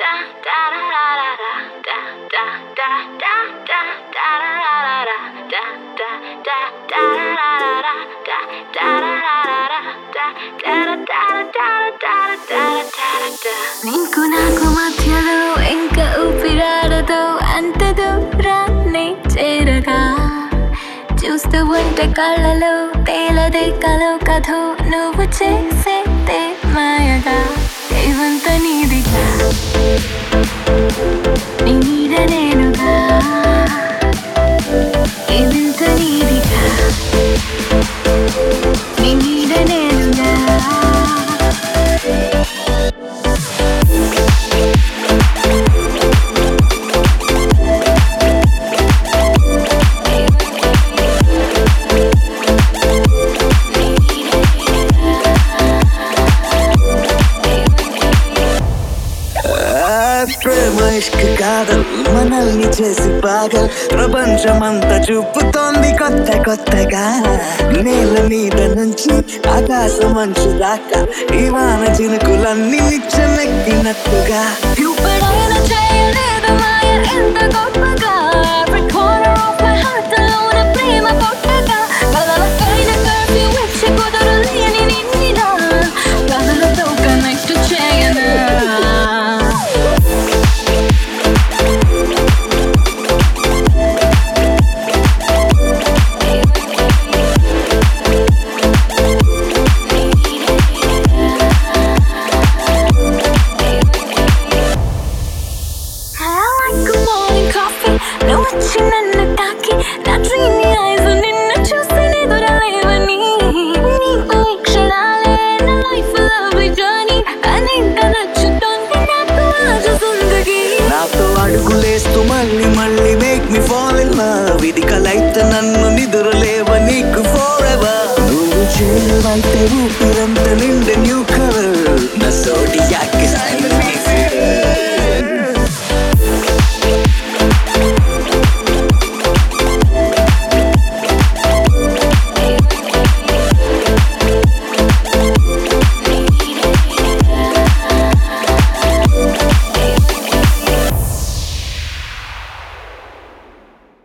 నీకు నాకు మధ్యలో ఇంకా ఊపిరాడదో అంత దూరాన్ని చేరగా చూస్తూ ఉంటే కళ్ళలో తేలదే కలో కథో నువ్వు చేసేదే మాయగా ఏవంత నీదిగా నీ నీడ నేనుగా ఏదంత నీదిగా నీ నీడ నేనుగా ఆ, ప్రేమ ఇష్క కాదల్ మనల్ని చేసి పాగల్ ప్రపంచమంతా చూపుతోంది కొత్త కొత్తగా నేల మీద నుంచి ఆకాశం అంచు దాకా ఈ వాన చినుకులన్నీ నిచ్చనెక్కినట్టుగా ఎప్పుడైనా చేయలేదు మాయ ఎంత గొప్పగా Every corner of my heart లోన ప్రేమ పుట్టగా కలలకైన కలిసి వచ్చి కుదరలేని నిన్నిలా కథలతో కనెక్ట్ చేయనా I like a morning coffee నువ్వు వచ్చి నన్ను తాకి నా dreamy eyes నిన్ను చూసి నిదురలేవని నీతో ఈ క్షణాలే నా life lovely journey అనింత నచ్చుతోంది నాకు ఆజ జిందగీ నాతో అడుగులేస్తూ మళ్ళీ మళ్ళీ make me fall in love ఇది కలైతే నన్ను నిదురలేవ నీకు ఫోర్ ఎవర్ నువ్వు చేరువైతే ఊపిరంత నిండి న్యూ